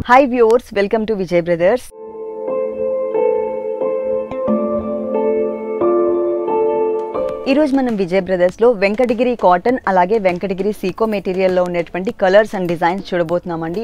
hi viewers welcome to Vijay brothers ఈరోజు మనం Vijay బ్రదర్స్లో Venkatagiri cotton అలాగే వెంకటగిరి సీకో మెటీరియల్లో ఉన్నటువంటి కలర్స్ అండ్ డిజైన్స్ చూడబోతున్నామండి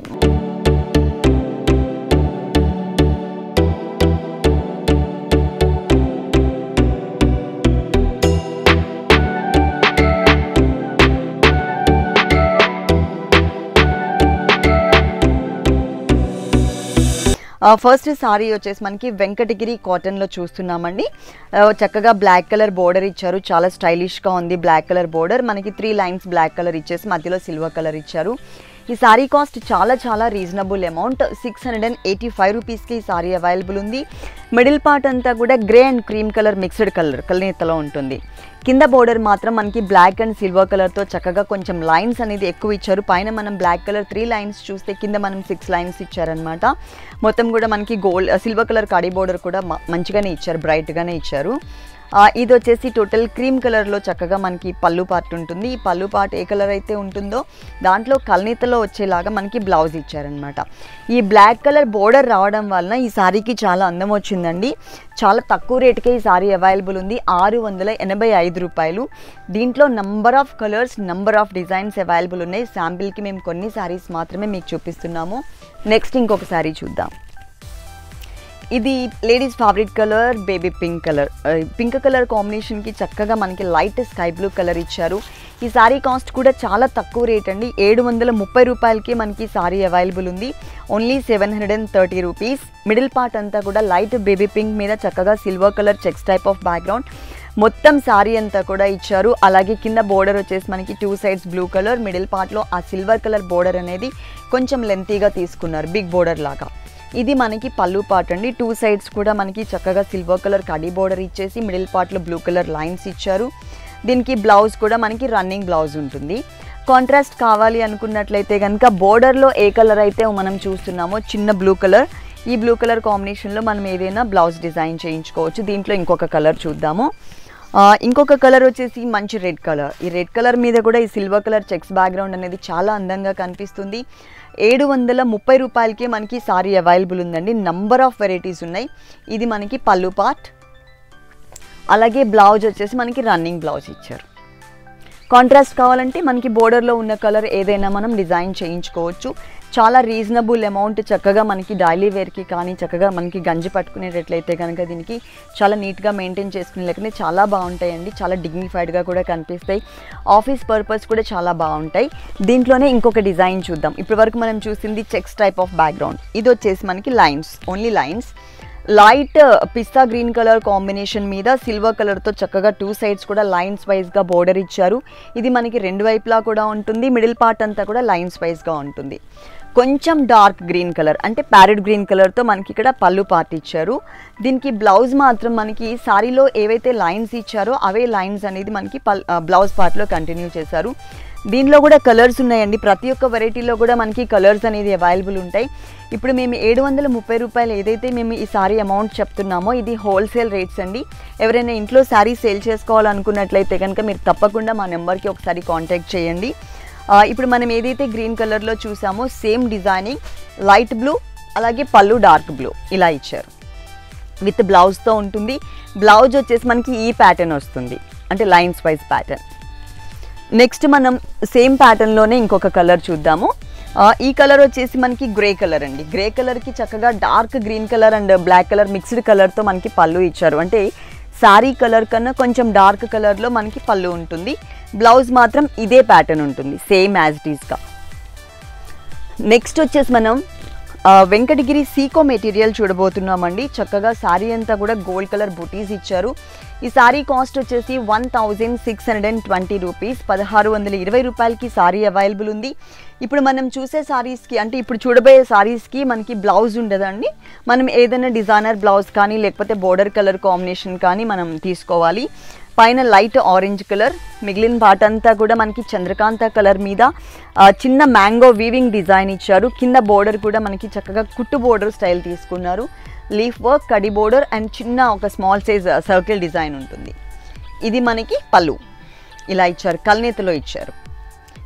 ఫస్ట్ సారీ వచ్చేసి మనకి వెంకటగిరి కాటన్లో చూస్తున్నామండి ఆ, చక్కగా బ్లాక్ కలర్ బోర్డర్ ఇచ్చారు చాలా స్టైలిష్గా ఉంది బ్లాక్ కలర్ బోర్డర్ మనకి త్రీ లైన్స్ బ్లాక్ కలర్ ఇచ్చేసి మధ్యలో సిల్వర్ కలర్ ఇచ్చారు ఈ సారీ కాస్ట్ చాలా చాలా reasonable amount six hundred and eighty five రూపీస్కి ఈ సారీ అవైలబుల్ ఉంది మిడిల్ పార్ట్ అంతా కూడా grey and cream colour mixed colour కలనేతలో ఉంటుంది కింద బోర్డర్ మాత్రం మనకి బ్లాక్ అండ్ సిల్వర్ కలర్తో చక్కగా కొంచెం లైన్స్ అనేది ఎక్కువ ఇచ్చారు పైన మనం బ్లాక్ కలర్ త్రీ లైన్స్ చూస్తే కింద మనం సిక్స్ లైన్స్ ఇచ్చారనమాట మొత్తం కూడా మనకి గోల్డ్ సిల్వర్ కలర్ కడీ బోర్డర్ కూడా మ- మంచిగానే ఇచ్చారు బ్రైట్గానే ఇచ్చారు ఆ, ఇది వచ్చేసి టోటల్ క్రీమ్ కలర్లో చక్కగా మనకి పళ్ళు పార్ట్ ఉంటుంది ఈ పళ్ళు పార్ట్ ఏ కలర్ అయితే ఉంటుందో దాంట్లో కల్నీతలో వచ్చేలాగా మనకి బ్లౌజ్ ఇచ్చారనమాట ఈ బ్లాక్ కలర్ బోర్డర్ రావడం వలన ఈ సారీకి చాలా అందం వచ్చిందండి చాలా తక్కువ రేటుకే ఈ సారీ అవైలబుల్ ఉంది ఆరు వందల ఎనభై ఐదు రూపాయలు దీంట్లో number of colours number of designs available ఉన్నాయి శాంపిల్కి మేము కొన్ని సారీస్ మాత్రమే మీకు చూపిస్తున్నాము నెక్స్ట్ ఇంకొక సారీ చూద్దాం ఇది ladies favourite colour baby pink colour pink colour కాంబినేషన్కి చక్కగా మనకి లైట్ స్కై బ్లూ కలర్ ఇచ్చారు ఈ సారీ కాస్ట్ కూడా చాలా తక్కువ రేట్ అండి ఏడు వందల ముప్పై రూపాయలకి మనకి సారీ అవైలబుల్ ఉంది only seven hundred and thirty rupees middle part అంతా కూడా లైట్ బేబీ పింక్ మీద చక్కగా silver colour checks type of background మొత్తం సారీ అంతా కూడా ఇచ్చారు అలాగే కింద బోర్డర్ వచ్చేసి మనకి two sides blue colour middle పార్ట్లో ఆ సిల్వర్ కలర్ బోర్డర్ అనేది కొంచెం లెంతీగా తీసుకున్నారు బిగ్ బోర్డర్ లాగా ఇది మనకి పళ్ళు పార్ట్ అండి టూ సైడ్స్ కూడా మనకి చక్కగా సిల్వర్ కలర్ కడీ బోర్డర్ ఇచ్చేసి మిడిల్ పార్ట్లో బ్లూ కలర్ లైన్స్ ఇచ్చారు దీనికి బ్లౌజ్ కూడా మనకి రన్నింగ్ బ్లౌజ్ ఉంటుంది కాంట్రాస్ట్ కావాలి అనుకున్నట్లయితే కనుక బోర్డర్లో ఏ కలర్ అయితే మనం చూస్తున్నామో చిన్న బ్లూ కలర్ ఈ బ్లూ కలర్ కాంబినేషన్లో మనం ఏదైనా బ్లౌజ్ డిజైన్ చేయించుకోవచ్చు దీంట్లో ఇంకొక కలర్ చూద్దాము ఆ, ఇంకొక కలర్ వచ్చేసి మంచి రెడ్ కలర్ ఈ రెడ్ కలర్ మీద కూడా ఈ సిల్వర్ కలర్ చెక్స్ బ్యాక్గ్రౌండ్ అనేది చాలా అందంగా కనిపిస్తుంది ఏడు వందల ముప్పై రూపాయలకి మనకి సారీ అవైలబుల్ ఉందండి నంబర్ ఆఫ్ వెరైటీస్ ఉన్నాయి ఇది మనకి పళ్ళు పార్ట్ అలాగే బ్లౌజ్ వచ్చేసి మనకి రన్నింగ్ బ్లౌజ్ ఇచ్చారు కాంట్రాస్ట్ కావాలంటే మనకి బోర్డర్లో ఉన్న కలర్ ఏదైనా మనం డిజైన్ చేయించుకోవచ్చు చాలా రీజనబుల్ అమౌంట్ చక్కగా మనకి డైలీ వేర్కి కానీ చక్కగా మనకి గంజి పట్టుకునేటట్లయితే కనుక దీనికి చాలా నీట్గా మెయింటైన్ చేసుకునే లేకపోతే చాలా బాగుంటాయండి చాలా డిగ్నిఫైడ్గా కూడా కనిపిస్తాయి ఆఫీస్ పర్పస్ కూడా చాలా బాగుంటాయి దీంట్లోనే ఇంకొక డిజైన్ చూద్దాం ఇప్పటి వరకు మనం చూసింది చెక్స్ టైప్ ఆఫ్ బ్యాక్గ్రౌండ్ ఇది వచ్చేసి మనకి lines only lines light pista green colour combination మీద సిల్వర్ కలర్తో చక్కగా టూ సైడ్స్ కూడా లైన్స్ వైజ్గా బోర్డర్ ఇచ్చారు ఇది మనకి రెండు వైపులా కూడా ఉంటుంది మిడిల్ పార్ట్ అంతా కూడా లైన్స్ వైజ్గా ఉంటుంది కొంచెం డార్క్ గ్రీన్ కలర్ అంటే ప్యారెట్ గ్రీన్ కలర్తో మనకి ఇక్కడ పళ్ళు పార్ట్ ఇచ్చారు దీనికి బ్లౌజ్ మాత్రం మనకి సారీలో ఏవైతే లైన్స్ ఇచ్చారో అవే లైన్స్ అనేది మనకి పల్ బ్లౌజ్ పార్ట్లో కంటిన్యూ చేశారు దీనిలో కూడా కలర్స్ ఉన్నాయండి ప్రతి ఒక్క వెరైటీలో కూడా మనకి కలర్స్ అనేది అవైలబుల్ ఉంటాయి ఇప్పుడు మేము ఏడు వందల ముప్పై రూపాయలు ఏదైతే మేము ఈ సారీ అమౌంట్ చెప్తున్నామో ఇది హోల్సేల్ రేట్స్ అండి ఎవరైనా ఇంట్లో శారీ సేల్ చేసుకోవాలనుకున్నట్లయితే కనుక మీరు తప్పకుండా మా నెంబర్కి ఒకసారి కాంటాక్ట్ చేయండి ఆ, ఇప్పుడు మనం ఏదైతే గ్రీన్ కలర్లో చూసామో సేమ్ డిజైనింగ్ లైట్ బ్లూ అలాగే పళ్ళు డార్క్ బ్లూ ఇలా ఇచ్చారు విత్ బ్లౌజ్తో ఉంటుంది బ్లౌజ్ వచ్చేసి మనకి ఈ ప్యాటర్న్ వస్తుంది అంటే లైన్స్ వైజ్ ప్యాటర్న్ నెక్స్ట్ మనం సేమ్ ప్యాటర్న్లోనే ఇంకొక కలర్ చూద్దాము ఆ, ఈ కలర్ వచ్చేసి మనకి గ్రే కలర్ అండి గ్రే కలర్కి చక్కగా dark green colour and black colour mixed కలర్తో మనకి పళ్ళు ఇచ్చారు అంటే శారీ కలర్ కన్నా కొంచెం డార్క్ కలర్లో మనకి పళ్ళు ఉంటుంది బ్లౌజ్ మాత్రం ఇదే ప్యాటర్న్ ఉంటుంది సేమ్ యాజ్ ఇట్ ఈస్గా నెక్స్ట్ వచ్చేసి మనం ఆ, వెంకటగిరి సీకో మెటీరియల్ చూడబోతున్నామండి చక్కగా శారీ అంతా కూడా గోల్డ్ కలర్ బుటీస్ ఇచ్చారు ఈ శారీ కాస్ట్ వచ్చేసి one thousand six hundred and twenty rupees పదహారు వందల ఇరవై రూపాయలకి శారీ అవైలబుల్ ఉంది ఇప్పుడు మనం చూసే శారీస్కి అంటే ఇప్పుడు చూడబోయే శారీస్కి మనకి బ్లౌజ్ ఉండదండి మనం ఏదైనా డిజైనర్ బ్లౌజ్ కానీ లేకపోతే బోర్డర్ కలర్ కాంబినేషన్ కానీ మనం తీసుకోవాలి పైన లైట్ ఆరెంజ్ కలర్ మిగిలిన పార్ట్ అంతా కూడా మనకి చంద్రకాంత కలర్ మీద ఆ, చిన్న మ్యాంగో వీవింగ్ డిజైన్ ఇచ్చారు కింద బోర్డర్ కూడా మనకి చక్కగా కుట్టు బోర్డర్ స్టైల్ తీసుకున్నారు లీఫ్ వర్క్ కడి బోర్డర్ అండ్ చిన్న ఒక స్మాల్ సైజ్ సర్కిల్ డిజైన్ ఉంటుంది ఇది మనకి పళ్ళు ఇలా ఇచ్చారు కల్నేతలో ఇచ్చారు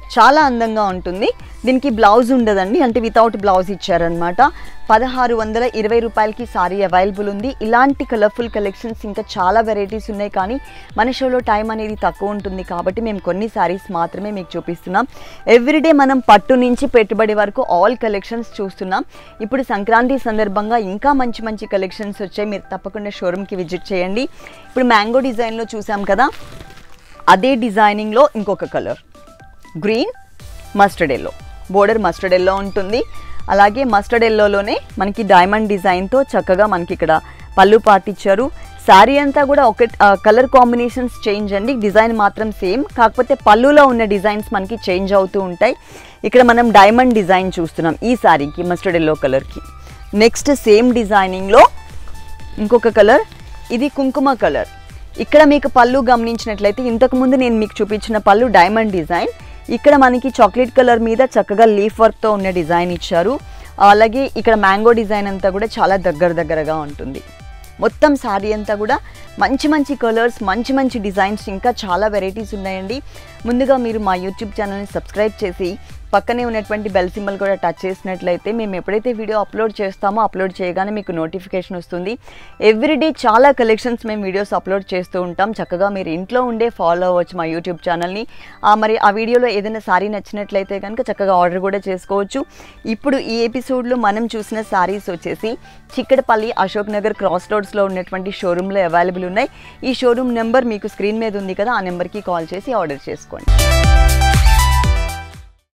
చాలా అందంగా ఉంటుంది దీనికి బ్లౌజ్ ఉండదండి అంటే వితౌట్ బ్లౌజ్ ఇచ్చారనమాట పదహారు వందల ఇరవై రూపాయలకి సారీ అవైలబుల్ ఉంది ఇలాంటి కలర్ఫుల్ కలెక్షన్స్ ఇంకా చాలా వెరైటీస్ ఉన్నాయి కానీ మన షోలో టైం అనేది తక్కువ ఉంటుంది కాబట్టి మేము కొన్ని సారీస్ మాత్రమే మీకు చూపిస్తున్నాం ఎవ్రీడే మనం పట్టు నుంచి పెట్టుబడి వరకు ఆల్ కలెక్షన్స్ చూస్తున్నాం ఇప్పుడు సంక్రాంతి సందర్భంగా ఇంకా మంచి మంచి కలెక్షన్స్ వచ్చాయి మీరు తప్పకుండా షోరూమ్కి విజిట్ చేయండి ఇప్పుడు మ్యాంగో డిజైన్లో చూసాం కదా అదే డిజైనింగ్లో ఇంకొక colour green mustard yellow border mustard yellow ఉంటుంది అలాగే మస్టర్డ్ ఎల్లోలోనే మనకి డైమండ్ డిజైన్తో చక్కగా మనకి ఇక్కడ పళ్ళు పాటిచ్చారు శారీ అంతా కూడా ఒక కలర్ కాంబినేషన్స్ చేంజ్ అండి డిజైన్ మాత్రం సేమ్ కాకపోతే పళ్ళులో ఉన్న డిజైన్స్ మనకి చేంజ్ అవుతూ ఉంటాయి ఇక్కడ మనం డైమండ్ డిజైన్ చూస్తున్నాం ఈ శారీకి మస్టర్డ్ ఎల్లో కలర్కి నెక్స్ట్ సేమ్ డిజైనింగ్లో ఇంకొక కలర్ ఇది కుంకుమ కలర్ ఇక్కడ మీకు పళ్ళు గమనించినట్లయితే ఇంతకుముందు నేను మీకు చూపించిన పళ్ళు డైమండ్ డిజైన్ ఇక్కడ మనకి చాక్లెట్ కలర్ మీద చక్కగా లీఫ్ వర్క్తో ఉన్న డిజైన్ ఇచ్చారు అలాగే ఇక్కడ మ్యాంగో డిజైన్ అంతా కూడా చాలా దగ్గర దగ్గరగా ఉంటుంది మొత్తం శారీ అంతా కూడా మంచి మంచి కలర్స్ మంచి మంచి డిజైన్స్ ఇంకా చాలా వెరైటీస్ ఉన్నాయండి ముందుగా మీరు మా యూట్యూబ్ ఛానల్ని సబ్స్క్రైబ్ చేసి పక్కనే ఉన్నటువంటి బెల్ సింబల్ కూడా టచ్ చేసినట్లయితే మేము ఎప్పుడైతే వీడియో అప్లోడ్ చేస్తామో అప్లోడ్ చేయగానే మీకు నోటిఫికేషన్ వస్తుంది ఎవ్రీడే చాలా కలెక్షన్స్ మేము వీడియోస్ అప్లోడ్ చేస్తూ ఉంటాం చక్కగా మీరు ఇంట్లో ఉండే ఫాలో అవ్వచ్చు మా యూట్యూబ్ ఛానల్ని ఆ, మరి ఆ వీడియోలో ఏదైనా సారీ నచ్చినట్లయితే కనుక చక్కగా ఆర్డర్ కూడా చేసుకోవచ్చు ఇప్పుడు ఈ ఎపిసోడ్లో మనం చూసిన సారీస్ వచ్చేసి చిక్కడపల్లి అశోక్ నగర్ క్రాస్ రోడ్స్లో ఉన్నటువంటి షోరూంలో అవైలబుల్ ఉన్నాయి ఈ షోరూమ్ నెంబర్ మీకు స్క్రీన్ మీద ఉంది కదా ఆ నెంబర్కి కాల్ చేసి ఆర్డర్ చేసుకోండి